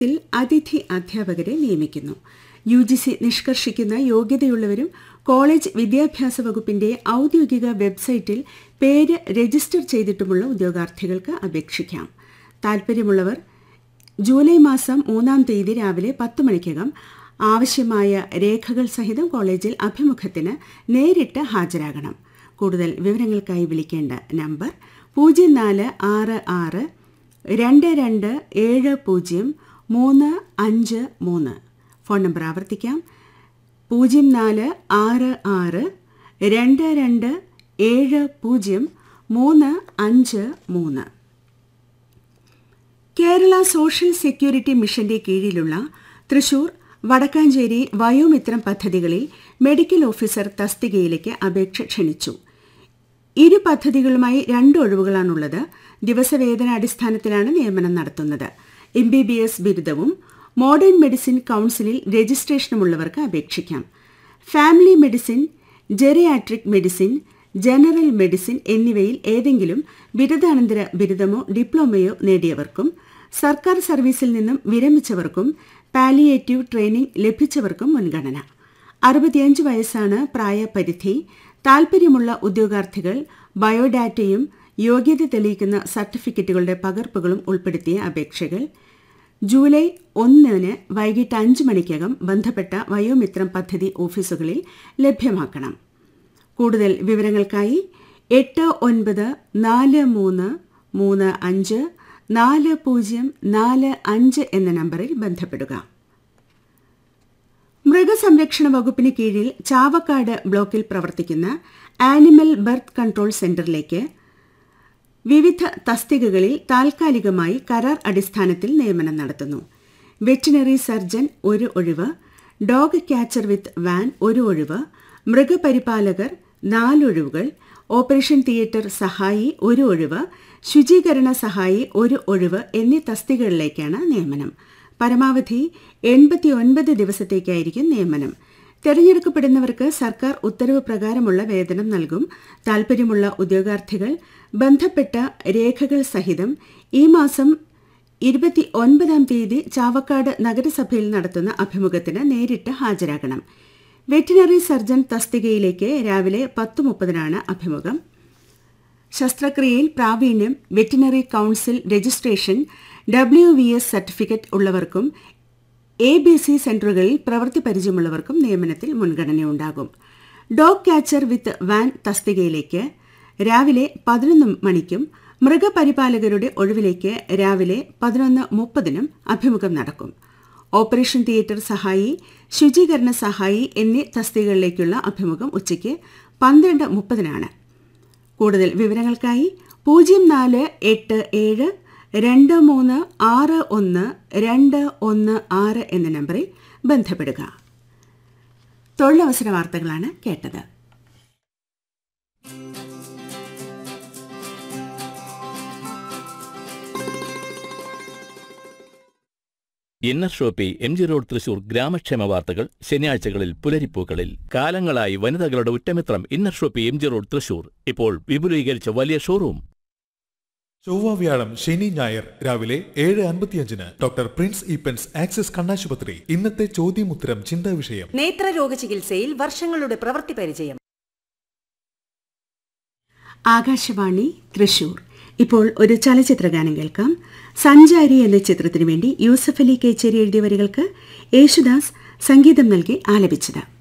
ിൽ അതിഥി അധ്യാപകരെ നിയമിക്കുന്നു യു ജി സി നിഷ്കർഷിക്കുന്ന യോഗ്യതയുള്ളവരും കോളേജ് വിദ്യാഭ്യാസ വകുപ്പിന്റെ ഔദ്യോഗിക വെബ്സൈറ്റിൽ പേര് രജിസ്റ്റർ ചെയ്തിട്ടുമുള്ള ഉദ്യോഗാർത്ഥികൾക്ക് അപേക്ഷിക്കാം താൽപ്പര്യമുള്ളവർ ജൂലൈ മാസം മൂന്നാം തീയതി രാവിലെ പത്ത് മണിക്കകം ആവശ്യമായ രേഖകൾ സഹിതം കോളേജിൽ അഭിമുഖത്തിന് നേരിട്ട് ഹാജരാകണം കൂടുതൽ വിവരങ്ങൾക്കായി വിളിക്കേണ്ട നമ്പർ പൂജ്യം നാല് ആറ് ആറ് രണ്ട് രണ്ട് ഏഴ് പൂജ്യം മൂന്ന് അഞ്ച് മൂന്ന് ഫോൺ നമ്പർ ആവർത്തിക്കാം പൂജ്യം നാല് ആറ് ആറ് രണ്ട് രണ്ട് ഏഴ് പൂജ്യം മൂന്ന് അഞ്ച് മൂന്ന് കേരള സോഷ്യൽ സെക്യൂരിറ്റി മിഷന്റെ കീഴിലുള്ള തൃശൂർ വടക്കാഞ്ചേരി വയോമിത്രം പദ്ധതികളിൽ മെഡിക്കൽ ഓഫീസർ തസ്തികയിലേക്ക് അപേക്ഷ ക്ഷണിച്ചു ഇരു പദ്ധതികളുമായി രണ്ട് ഒഴിവുകളാണുള്ളത് ദിവസവേതന അടിസ്ഥാനത്തിലാണ് നിയമനം നടത്തുന്നത് എം ബി ബി എസ് ബിരുദവും മോഡേൺ മെഡിസിൻ കൌൺസിലിൽ രജിസ്ട്രേഷനുമുള്ളവർക്ക് അപേക്ഷിക്കാം family medicine geriatric medicine general medicine എന്നിവയിൽ ഏതെങ്കിലും ബിരുദാനന്തര ബിരുദമോ ഡിപ്ലോമയോ നേടിയവർക്കും സർക്കാർ സർവീസിൽ നിന്നും വിരമിച്ചവർക്കും പാലിയേറ്റീവ് ട്രെയിനിംഗ് ലഭിച്ചവർക്കും മുൻഗണന അറുപത്തിയഞ്ച് വയസ്സാണ് പ്രായപരിധി താൽപ്പര്യമുള്ള ഉദ്യോഗാർത്ഥികൾ ബയോഡാറ്റയും യോഗ്യത തെളിയിക്കുന്ന സർട്ടിഫിക്കറ്റുകളുടെ പകർപ്പുകളും ഉൾപ്പെടുത്തിയ അപേക്ഷകൾ ജൂലൈ ഒന്നിന് വൈകിട്ട് അഞ്ച് മണിക്കകം ബന്ധപ്പെട്ട വയോമിത്രം പദ്ധതി ഓഫീസുകളിൽ ലഭ്യമാക്കണം കൂടുതൽ വിവരങ്ങൾക്കായി എട്ട് ഒൻപത് നാല് മൂന്ന് മൂന്ന് അഞ്ച് നാല് പൂജ്യം നാല് അഞ്ച് എന്ന നമ്പറിൽ ബന്ധപ്പെടുക മൃഗസംരക്ഷണ വകുപ്പിന് കീഴിൽ ചാവക്കാട് ബ്ലോക്കിൽ പ്രവർത്തിക്കുന്ന ആനിമൽ ബർത്ത് കൺട്രോൾ സെന്ററിലേക്ക് വിവിധ തസ്തികകളിൽ താൽക്കാലികമായി കരാർ അടിസ്ഥാനത്തിൽ നിയമനം നടത്തുന്നു വെറ്റിനറി സർജൻ ഒരു ഒഴിവ് ഡോഗ് ക്യാച്ചർ വിത്ത് വാൻ ഒരു ഒഴിവ് മൃഗപരിപാലകർ നാലൊഴിവുകൾ ഓപ്പറേഷൻ തിയേറ്റർ സഹായി ഒരു ഒഴിവ് ശുചീകരണ സഹായി ഒരു ഒഴിവ് എന്നീ തസ്തികകളിലേക്കാണ് നിയമനം പരമാവധി എൺപത്തിയൊൻപത് ദിവസത്തേക്കായിരിക്കും നിയമനം തെരഞ്ഞെടുക്കപ്പെടുന്നവർക്ക് സർക്കാർ ഉത്തരവ് പ്രകാരമുള്ള വേതനം നൽകും താൽപ്പര്യമുള്ള ഉദ്യോഗാർത്ഥികൾ ബന്ധപ്പെട്ട രേഖകൾ സഹിതം ഈ മാസം ഇരുപത്തി ഒൻപതാം തീയതി ചാവക്കാട് നഗരസഭയിൽ നടത്തുന്ന അഭിമുഖത്തിന് നേരിട്ട് ഹാജരാകണം വെറ്റിനറി സർജൻ തസ്തികയിലേക്ക് രാവിലെ പത്ത് മുപ്പതിനാണ് അഭിമുഖം ശസ്ത്രക്രിയയിൽ പ്രാവീണ്യം veterinary council registration W V S certificate ഉള്ളവർക്കും എ ബി സി സെന്ററുകളിൽ പ്രവൃത്തി പരിചയമുള്ളവർക്കും നിയമനത്തിൽ മുൻഗണനയുണ്ടാകും ഡോഗ് ക്യാച്ചർ വിത്ത് വാൻ തസ്തികയിലേക്ക് രാവിലെ പതിനൊന്ന് മണിക്കും മൃഗപരിപാലകരുടെ ഒഴിവിലേക്ക് രാവിലെ പതിനൊന്ന് മുപ്പതിനും അഭിമുഖം നടക്കും ഓപ്പറേഷൻ തിയേറ്റർ സഹായി ശുചീകരണ സഹായി എന്നീ തസ്തികകളിലേക്കുള്ള അഭിമുഖം ഉച്ചയ്ക്ക് പന്ത്രണ്ട് മുപ്പതിനാണ് കൂടുതൽ വിവരങ്ങൾക്കായി പൂജ്യം നാല് എട്ട് ഏഴ് രണ്ട് മൂന്ന് ആറ് ഒന്ന് രണ്ട് ഒന്ന് ആറ് എന്ന നമ്പറിൽ ബന്ധപ്പെടുക തൊഴിലവസര വാർത്തകളാണ് കേട്ടത് Inner Shoppe M G road Thrissur ഗ്രാമക്ഷേമ വാർത്തകൾ ശനിയാഴ്ചകളിൽ പുലരിപ്പൂക്കളിൽ കാലങ്ങളായി വനിതകളുടെ ഉറ്റമിത്രം Inner Shoppe M G road Thrissur ഇപ്പോൾ വിപുലീകരിച്ച വലിയ ഷോറൂം ചൊവ്വ വ്യാഴം ശനി ഞായർ രാവിലെ ഏഴ് അൻപത്തിയഞ്ചിന് ഡോക്ടർ പ്രിൻസ് ഈപ്പൻസ് ആക്സിസ് കണ്ണാശുപത്രി ഇന്നത്തെ ചോദ്യമുത്തരം ചിന്താ വിഷയം നേത്രരോഗ ചികിത്സയിൽ വർഷങ്ങളുടെ പ്രവൃത്തി പരിചയം ആകാശവാണി തൃശൂർ ഇപ്പോൾ ഒരു ചലച്ചിത്ര ഗാനം കേൾക്കാം സഞ്ചാരി എന്ന ചിത്രത്തിനു വേണ്ടി യൂസഫ് അലി കേച്ചേരി എഴുതിയ വരികൾക്ക് യേശുദാസ് സംഗീതം നൽകി ആലപിച്ചത്